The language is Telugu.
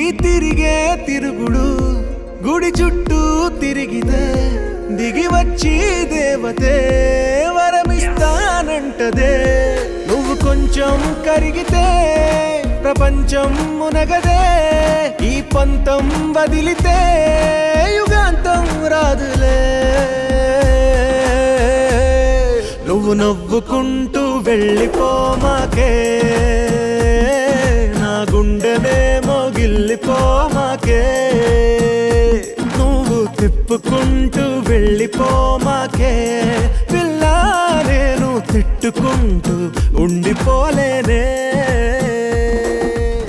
తిరిగే తిరుగుడు గుడి చుట్టూ తిరిగితే దిగి వచ్చి దేవతే వరమిస్తానంటదే నువ్వు కొంచెం కరిగితే ప్రపంచం మునగదే ఈ పంతం వదిలితే యుగాంతం రాదులే నువ్వు నవ్వుకుంటూ వెళ్ళిపోమాకే నా గుండెనే మోగిల్లిపోమాకే నువ్వు తిప్పుకుంటూ వెళ్ళిపోమాకే పిల్ల నేను తిట్టుకుంటూ ఉండిపోలేనే